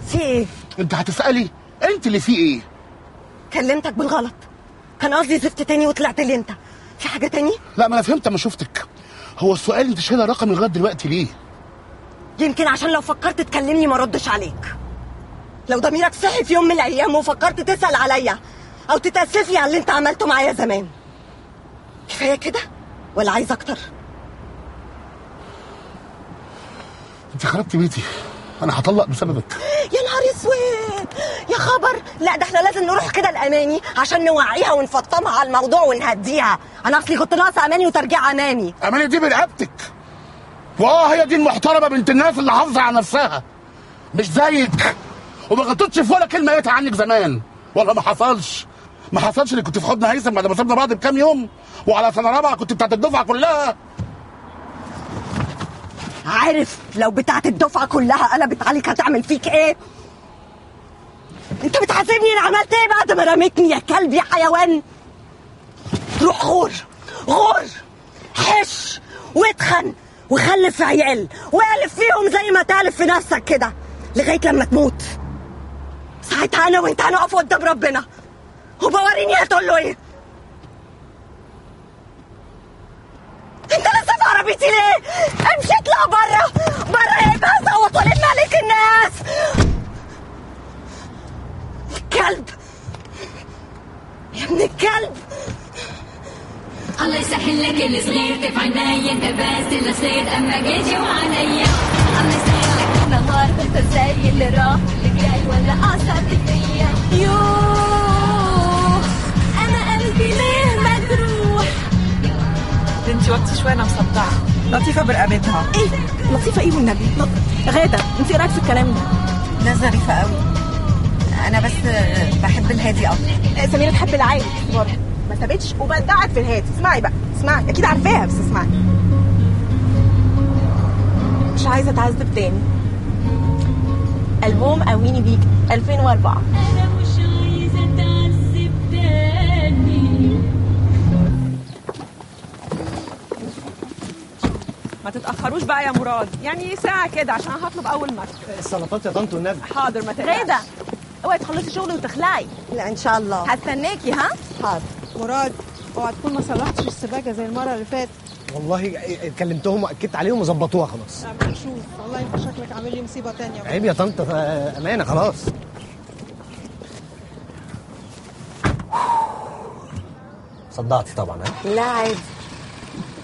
في ايه انت هتسالي انت اللي في ايه كلمتك بالغلط كان قصدي زفت تاني وطلعت لي انت في حاجه تاني لا ما انا فهمت اما شفتك هو السؤال انت شايله رقمي لغايه دلوقتي ليه يمكن عشان لو فكرت تكلمني ما ردش عليك لو ضميرك صحي في يوم من الايام وفكرت تسال عليا او تتاسف لي على اللي انت عملته معايا زمان كفايه كده ولا عايز اكتر انت خربتي بيتي انا هطلق بسببك يا نهار اسود يا خبر لا ده احنا لازم نروح كده الاماني عشان نوعيها ونفطمها على الموضوع ونهديها انا اصلي كنت ناقصه اماني وترجيع اماني اماني دي برقبتك واه هي دي المحترمه بنت الناس اللي حافظه على نفسها مش زيك وما غلطتش في ولا كلمه قالتها عنك زمان والله ما حصلش ما حصلش اللي كنت في حضن هيثم بعد ما سيبنا بعض بكام يوم وعلى سنه رابعه كنت بتاعت الدفعه كلها عارف لو بتاعت الدفعه كلها قلبت عليك هتعمل فيك ايه انت بتحاسبني انا عملت ايه بعد ما رميتني يا كلب يا حيوان روح غور غور حش واتخن وخلف عيال والف فيهم زي ما تالف في نفسك كده لغايه لما تموت ساعتها انا وانت هنقف قدام ربنا وبوريني هتقول له ايه انت لسه في عربيتي ليه؟ امشي اطلع بره بره يا ابني هصوت والم عليك الناس الكلب يا ابن الكلب الله يسهل لك الصغير كيف عيني انت بس اللي صير اما جيتي وعليا الله يسهل لك النهار كنت زي اللي راح اللي جاي ولا اثر فيا يوه انا قلبي ليه مجروح انت وقتي شوي انا مصدعه لطيفه برقبتها ايه لطيفه ايه والنبي لط- غاده انت ايه رايك في الكلام ده ده ظريفة قوي انا بس بحب الهادي اكتر آه، سميره تحب العادي برضه ما سابتش وبدعت في الهادي اسمعي بقى اسمعي اكيد عارفاها بس اسمعي مش عايزه اتعذب تاني البوم قويني بيك 2004 انا مش عايزه اتعذب تاني ما تتاخروش بقى يا مراد يعني ساعه كده عشان هطلب اول مكتب السلطات يا طنط والنبي حاضر ما تقلقش غاده اوعي تخلصي شغل وتخلعي لا ان شاء الله هستناكي ها حاضر مراد اوعى تكون ما صلحتش السباكه زي المره اللي فاتت والله كلمتهم واكدت عليهم وظبطوها خلاص لا نشوف والله انت شكلك عامل لي مصيبه تانية عيب يا طنط آه، امانه خلاص صدعتي طبعا ها لا عادي